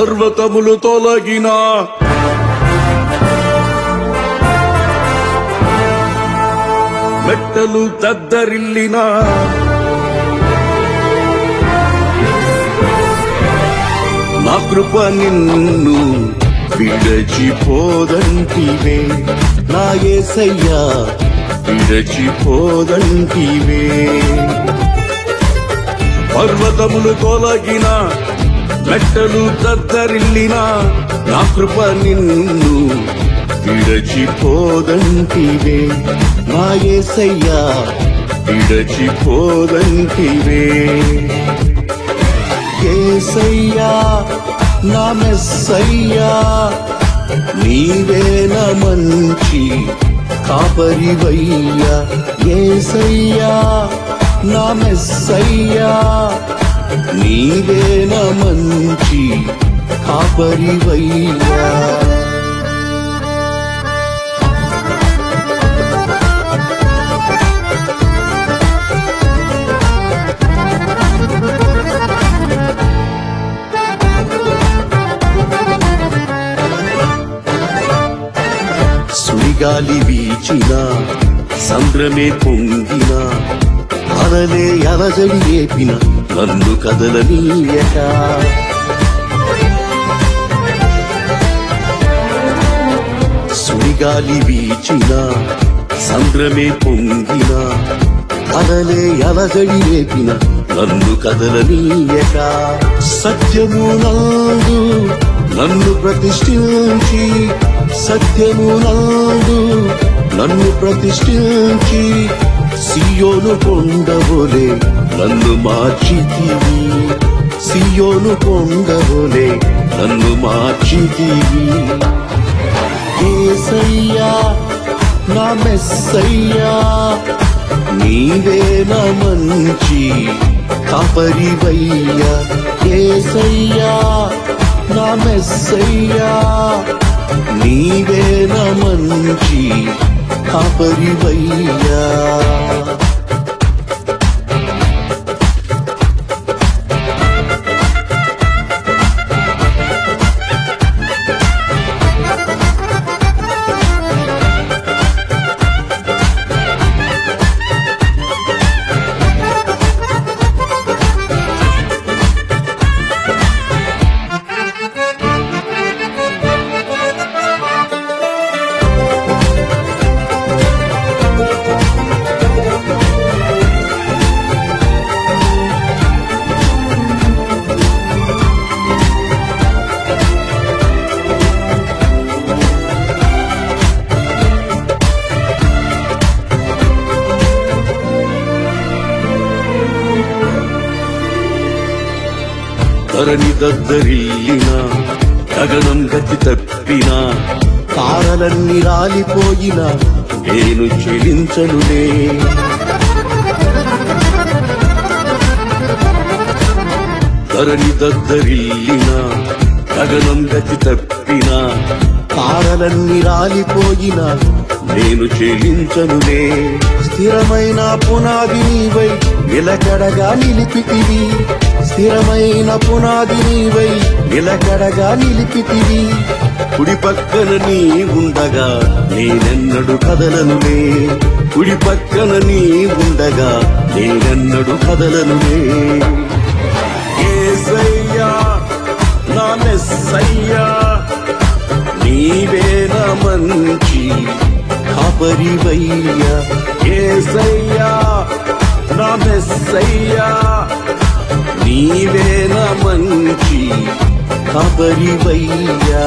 పర్వతములు తొలగిన మెట్టలు దద్దరిల్లిన నా కృప నిన్ను విడచిపోదంటివే నా ఏసయ్యా విడచిపోదంటివే పర్వతములు తొలగిన మెట్టలు దద్దరిల్లిన నా కృప నిన్ను విడచిపోదంటివే నా ఏసయ్యా విడచిపోదంటివే ఏసయ్యా నా మెస్సయ్యా నీవే నా మంచి కాపరివయ్యా ఏసయ్యా నా మెస్సయ్యా నీవే నా మంచి కాపరివయ్యా సుడిగాలి వీచిన సంద్రమే పొంగిన అలలే అలజడి ఏపిన నన్ను కదలనీయక సుడిగాలి వీచిన సంద్రమే పొంగిన అలలే అలజడి రేపిన నన్ను కదలనీయక సత్యము నందు నన్ను ప్రతిష్ఠించి సత్యము నందు నన్ను ప్రతిష్ఠించి సియోను కొండబోలే నన్ను మార్చితివి సియోను కొండబోలే నన్ను మార్చితివి ఏసయ్యా నా మెస్సయ్యా నీవే నా మంచి కాపరివయ్యా ఏసయ్యా నా మెస్సయ్యా నీవే నా మంచి కాపరివయ్యా ధరణి దద్దరిల్లిన గగనం గతి తప్పిన తారలన్నీ రాలిపోయిన నేను చెలించనులే ధరణి దద్దరిల్లిన గగనం గతి తప్పిన తారలన్నీ రాలిపోయిన నేను చెల్లించనులే స్థిరమైన పునాది నీవై నిలకడగా నిలిపితివి స్థిరమైన పునాది నీవై నిలకడగా నిలిపితివి కుడి పక్కన నీ ఉండగా నేనెన్నడు కదలనులే కుడి పక్కన నీ ఉండగా నేనెన్నడు కదలనులే ఏసయ్యా నా మెస్సయ్యా నీవే నా మంచి కాపరివయ్యా ఏసయ్యా నా మెస్సయ్యా నీవే నా మంచి కాపరివయ్యా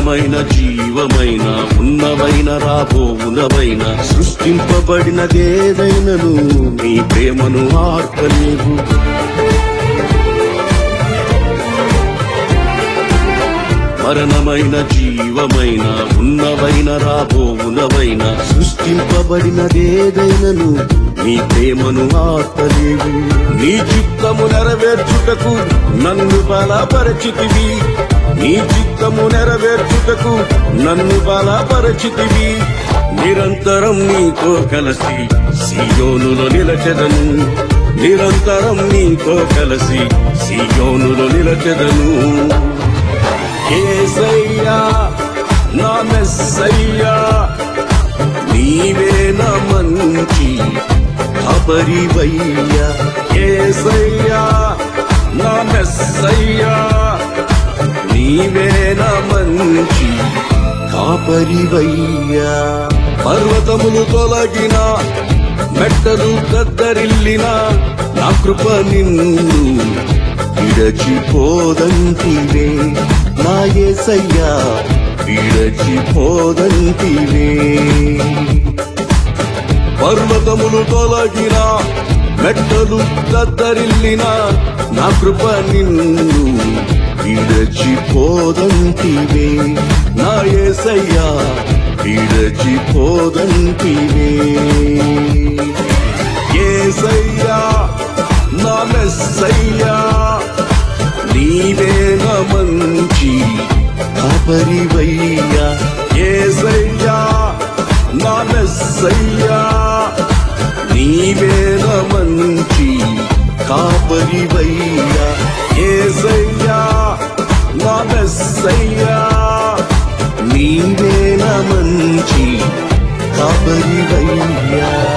మరణమైన జీవమైన ఉన్నవైన రాబోవునవైన సృష్టింపబడినదేదైనను నీ ప్రేమను ఆర్పలేవు మరణమైన జీవమైన ఉన్నవైన రాబోవునవైన సృష్టింపబడినదేదైనను నీ ప్రేమను ఆపలేవు నీ చిత్తము నెరవేర్చుటకు నన్ను బలపరచితివి నీ చిత్తము నెరవేర్చుటకు నన్ను బలపరచితివి నిరంతరం నీతో కలిసి సియోనులో నిలచెదను నిరంతరం నీతో కలిసి సియోనులో నిలచెదను ఏసయ్యా నా మెస్సయ్యా నీవే నా మంచి అపరివయ్యా ఏసయ్యా నా మెస్సయ్యా నీవే నా మంచి కాపరివయ్యా పర్వతములు తొలగిన మెట్టలు కద్దరిల్లిన నా కృప నిన్ను విడచిపోదంటివే నా యేసయ్యా విడచిపోదంటివే పర్వతములు తొలగిన మెట్టలు కద్దరిల్లిన నా కృప నిన్ను విడచిపోదంటివే నా యేసయ్యా విడచిపోదంటివే ఏసయ్యా నా మెస్సయ్యా నీవే నా మంచి కాపరివయ్యా ఏసయ్యా నా మెస్సయ్యా నీవే నా మంచి కాపరివయ్యా ఏసయ్యా నా మెస్సయ్యా నీవే నా మంచి కాపరివయ్యా